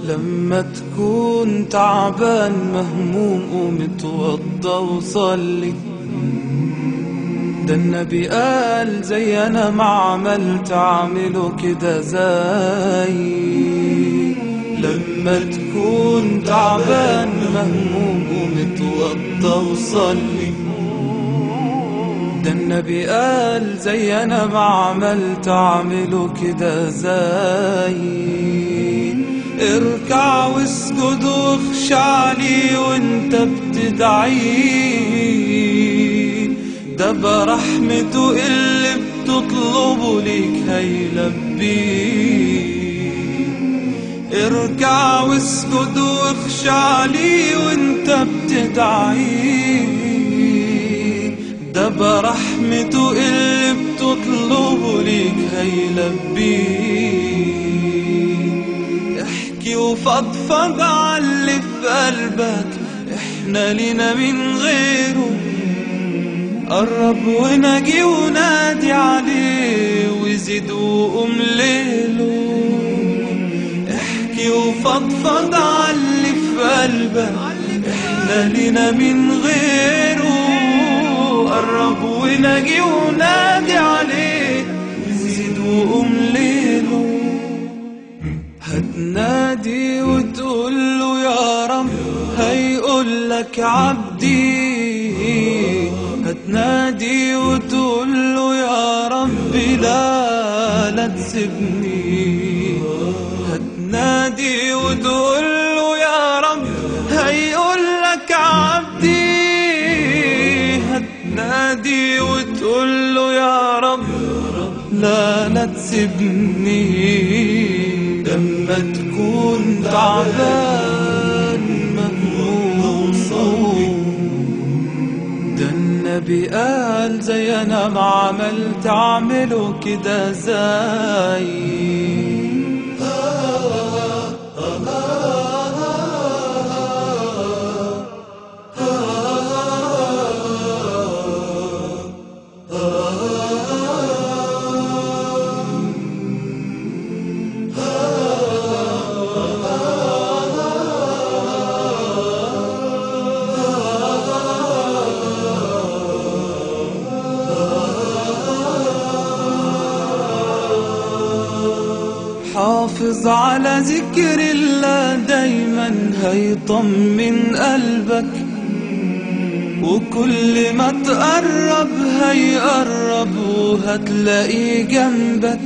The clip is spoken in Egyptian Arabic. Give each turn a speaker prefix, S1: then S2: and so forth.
S1: لما تكون تعبان مهموم قوم اتوضى وصلي ده النبي قال زي انا ما عملت اعمله كده زي لما تكون تعبان مهموم قوم اتوضى وصلي ده النبي قال زي انا ما عملت اعمله كده زي اركع واسجد واخشع لي وانت بتدعيه ده برحمته اللي بتطلبه ليك هيلبيه اركع واسجد واخشع لي وانت بتدعيه ده برحمته اللي بتطلبه ليك هيلبيه احكي وفضفض على اللي في قلبك احنا لينا من غيره قرب ونجي ونادي عليه وزيد وقوم ليله احكي وفضفض على اللي في قلبك احنا لينا من غيره قرب ونجي ونادي عليه وزيد وقوم ليله هتنادي وتقول له يا رب هيقول لك عبدي هتنادي وتقول له يا رب لا لا تسيبني هتنادي وتقول له يا رب هيقول لك عبدي هتنادي وتقول له يا رب لا لا تسيبني لما تكون تعبان مهموم ده النبي قال زي انا ما عملت اعمله كده زي حافظ على ذكر الله دايما هيطمن قلبك وكل ما تقرب هيقرب وهتلاقيه جنبك